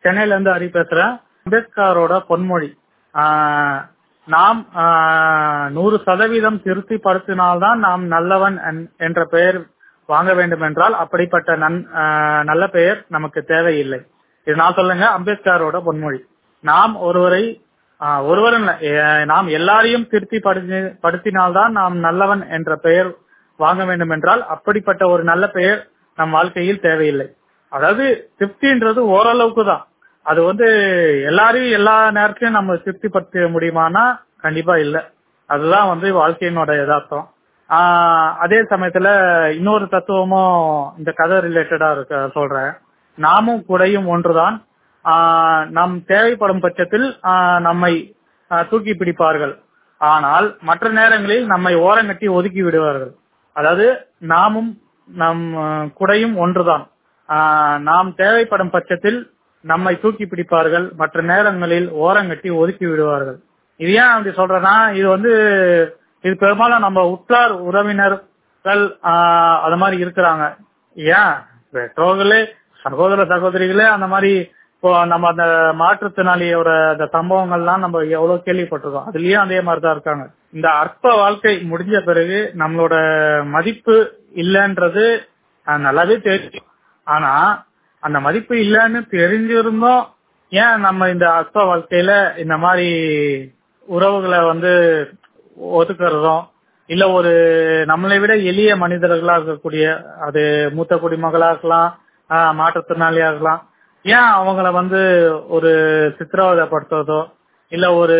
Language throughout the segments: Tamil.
சென்னையில இருந்து ஹரி பேசுறேன் அம்பேத்கரோட பொன்மொழி ஆஹ், நாம் ஆஹ், நூறு சதவீதம் திருப்திப்படுத்தினால்தான் நாம் நல்லவன் என்- என்ற பெயர் வாங்க வேண்டும் என்றால் அப்படிப்பட்ட நன் ஆஹ், நல்ல பெயர் நமக்கு தேவையில்லை இது நான் சொல்லுங்க அம்பேத்கரோட பொன்மொழி நாம் ஒருவரை ஆஹ், ஒருவர் இல்ல, ஏ- நாம் எல்லாரையும் திருப்தி படுத்தி- படுத்தினால்தான் நாம் நல்லவன் என்ற பெயர் வாங்க வேண்டும் என்றால் அப்படிப்பட்ட ஒரு நல்ல பெயர் நம் வாழ்க்கையில் தேவையில்லை அதாவது திருப்தின்றது ஓரளவுக்கு தான் அது வந்து எல்லாரையும் எல்லா நேரத்திலும் நம்ம திருப்திப்படுத்த முடியுமானா கண்டிப்பா இல்ல அதுதான் வந்து வாழ்க்கையினோட யதார்த்தம் ஆஹ் அதே சமயத்துல இன்னொரு தத்துவமும் இந்த கதை ரிலேட்டடா இருக்க சொல்றேன் நாமும் குடையும் ஒன்றுதான் ஆஹ் நம் தேவைப்படும் பட்சத்தில் ஆஹ் நம்மை ஆஹ் தூக்கி பிடிப்பார்கள் ஆனால் மற்ற நேரங்களில் நம்மை ஓரங்கட்டி ஒதுக்கி விடுவார்கள் அதாவது நாமும் நம் ஆஹ் குடையும் ஒன்றுதான் ஆஹ் நாம் தேவைப்படும் பட்சத்தில் நம்மை தூக்கி பிடிப்பார்கள் மற்ற நேரங்களில் ஓரங்கட்டி ஒதுக்கி விடுவார்கள் இது ஏன் அப்படி சொல்றேன்னா இது வந்து இது பெரும்பாலும் நம்ம உற்றார் உறவினர்கள் ஆஹ் அது மாதிரி இருக்கிறாங்க ஏன் பெற்றோர்களே சகோதர சகோதரிகளே அந்த மாதிரி இப்போ நம்ம அந்த மாற்றுத்திறனாளியோட அந்த சம்பவங்கள்லாம் நம்ம எவ்வளவு கேள்விப்பட்டிருக்கோம் அதுலயும் அதே மாதிரிதான் இருக்காங்க இந்த அற்ப வாழ்க்கை முடிஞ்ச பிறகு நம்மளோட மதிப்பு இல்லைன்றது ஆஹ் நல்லாவே தெரியும் ஆனா அந்த மதிப்பு இல்லைன்னு தெரிஞ்சிருந்தோம் ஏன் நம்ம இந்த அற்ப வாழ்க்கையில இந்த மாதிரி உறவுகளை வந்து ஒதுக்குறதும் இல்ல ஒரு நம்மளை விட எளிய மனிதர்களா இருக்கக்கூடிய அது மூத்த குடிமகளா இருக்கலாம் ஆஹ் மாற்றுத்திறனாளியா இருக்கலாம் ஏன் அவங்கள வந்து ஒரு சித்திரவதைப்படுத்துறதோ இல்ல ஒரு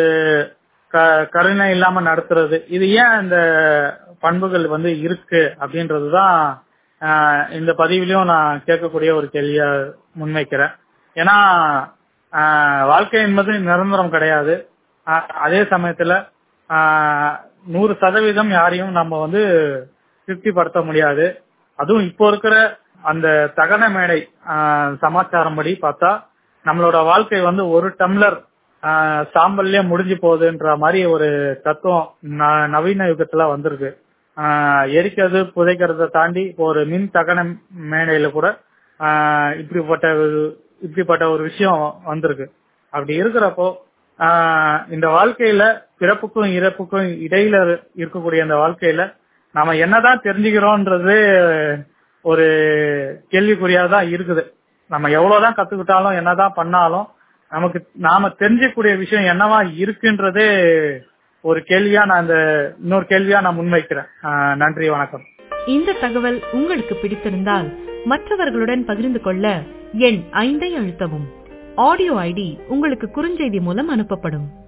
க- கருணை இல்லாம நடத்துறது இது ஏன் இந்த பண்புகள் வந்து இருக்கு அப்படின்றதுதான் ஆஹ் இந்த பதிவிலையும் நான் கேட்கக்கூடிய ஒரு கேள்வியா முன்வைக்கிறேன் ஏன்னா ஆஹ் வாழ்க்கை என்பது நிரந்தரம் கிடையாது ஆஹ் அதே சமயத்துல ஆஹ் நூறு சதவீதம் யாரையும் நம்ம வந்து திருப்திப்படுத்த முடியாது அதுவும் இப்போ இருக்கிற அந்த தகன மேடை ஆஹ் சமாச்சாரம் படி பார்த்தா நம்மளோட வாழ்க்கை வந்து ஒரு டம்ளர் ஆஹ் சாம்பல்லே முடிஞ்சு போகுதுன்ற மாதிரி ஒரு தத்துவம் ந- நவீன யுகத்துல வந்திருக்கு ஆஹ் எரிக்கிறது புதைக்கிறத தாண்டி இப்போ ஒரு மின் தகன மேடையில கூட ஆஹ் இப்படிப்பட்ட ஒரு- இப்படிப்பட்ட ஒரு விஷயம் வந்திருக்கு அப்படி இருக்கிறப்போ ஆஹ் இந்த வாழ்க்கையில பிறப்புக்கும் இறப்புக்கும் இடையில இருக்கக்கூடிய அந்த வாழ்க்கையில நாம என்னதான் தெரிஞ்சுக்கிறோம்ன்றது ஒரு கேள்விக்குறியா தான் இருக்குது நம்ம எவ்வளவுதான் கத்துக்கிட்டாலும் என்னதான் பண்ணாலும் நமக்கு நாம தெரிஞ்சக்கூடிய விஷயம் என்னவா இருக்குன்றதே ஒரு கேள்வியா நான் இந்த இன்னொரு கேள்வியா நான் முன்வைக்கிறேன் ஆஹ் நன்றி வணக்கம் இந்த தகவல் உங்களுக்கு பிடித்திருந்தால் மற்றவர்களுடன் பகிர்ந்து கொள்ள எண் ஐந்தை அழுத்தவும் ஆடியோ ஐடி உங்களுக்கு குறுஞ்செய்தி மூலம் அனுப்பப்படும்